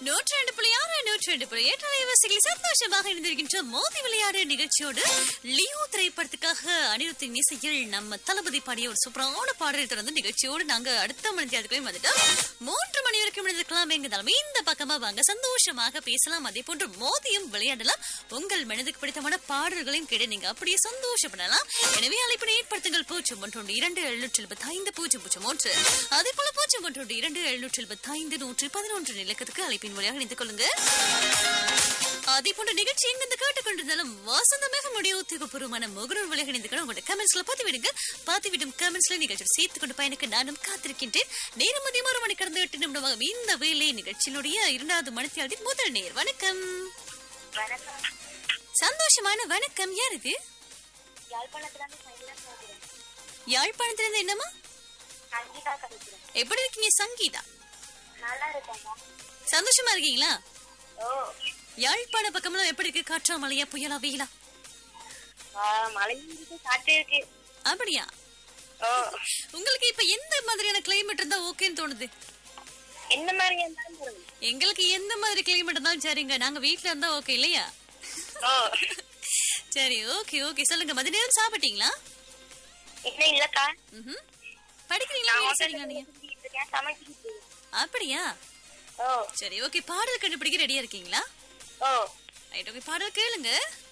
நூற்றி ரெண்டு புள்ளி ஆறு நூற்றி ரெண்டு புள்ளி எட்டு அலைவரிசைகளில் சந்தோஷமாக இருந்திருக்கின்ற மோதி விளையாடு நிகழ்ச்சியோடு லியோ திரைப்படத்துக்காக அனிருத்தின் இசையில் நம்ம தளபதி பாடிய ஒரு சூப்பரான பாடலை தொடர்ந்து நிகழ்ச்சியோடு நாங்க அடுத்த மணி தேர்தலுக்குள்ளே வந்துட்டோம் மூன்று மணி வரைக்கும் இருந்திருக்கலாம் எங்கதாலும் இந்த பக்கமா வாங்க சந்தோஷமாக பேசலாம் அதே போன்று மோதியும் விளையாடலாம் உங்கள் மனதுக்கு பிடித்தமான பாடல்களையும் கேட்டு நீங்க அப்படியே சந்தோஷப்படலாம் எனவே அழைப்பினை ஏற்படுத்துங்கள் பூஜ்ஜியம் ஒன்றொன்று இரண்டு எழுநூற்றி எழுபத்தி ஐந்து பூஜ்ஜியம் பூஜ்ஜியம் ஒன்று அதே போல பூஜ்ஜியம் ஒன்றொன்று இரண்டு எழுநூற்றி எழுபத்தி ஐந்து நூற்றி பதினொன்று இலக்கத்துக்கு அழைப்பின் வழியாக இணைத்துக் கொள்ளுங்க அதே போன்ற நிகழ்ச்சி எங்கிருந்து கேட்டுக்கொண்டிருந்தாலும் வாசந்தமாக முடிய உத்தியோகபூர்வமான முகநூல் வழியாக இணைந்துக்கணும் உங்களோட கமெண்ட்ஸ்ல பார்த்து விடுங்க பார்த்து விடும் கமெண்ட்ஸ்ல நிகழ்ச்சி சேர்த்து கொண்டு பயணிக்க நானும் காத்திருக்கின்றேன் நேரம் மதியம் ஒரு மணி கடந்து எட்டு நிமிடமாக இந்த வேலை நிகழ்ச்சியினுடைய இரண்டாவது மணித்தியாளத்தின் முதல் நேர் வணக்கம் வணக்கம் சந்தோஷமான வணக்கம் யார் இது யாழ்ப்பாணத்துல இருந்து சங்கீதா பேசுறேன் யாழ்ப்பாணத்துல இருந்து என்னமா சங்கீதா கதைக்கிறேன் எப்படி இருக்கீங்க சங்கீதா நல்லா இருக்கேம்மா சந்தோஷமா இருக்கீங்களா ஓ யாழ்ப்பாண பக்கம்லாம் எப்படி இருக்கு காற்றா மழையா புயலா வெயிலா ஆ, மழையும் இருக்கு காற்று இருக்கு அப்படியா ஓ உங்களுக்கு இப்ப எந்த மாதிரியான கிளைமேட் இருந்தா ஓகேன்னு தோணுது என்ன மாதிரி இருந்தாலும் போதும் எங்களுக்கு எந்த மாதிரி கிளைமேட் இருந்தாலும் சரிங்க நாங்க வீட்ல இருந்தா ஓகே இல்லையா ஓ சரி ஓகே ஓகே சொல்லுங்க மதிய நேரம் சாப்பிட்டீங்களா என்ன இல்லக்கா ம்ஹும். படிக்கிறீங்களா நான் வேலை hotel செய்றீங்களா ல நீங்க செஞ்சுக்கிட்டு இருக்கேன் சமைச்சிக்கிட்டு இருக்கேன். அப்படியா ஓ சரி ஓகே பாடல் கண்டுபிடிக்க ரெடியா இருக்கீங்களா ஓ ரைட் ஓகே பாடல் கேளுங்க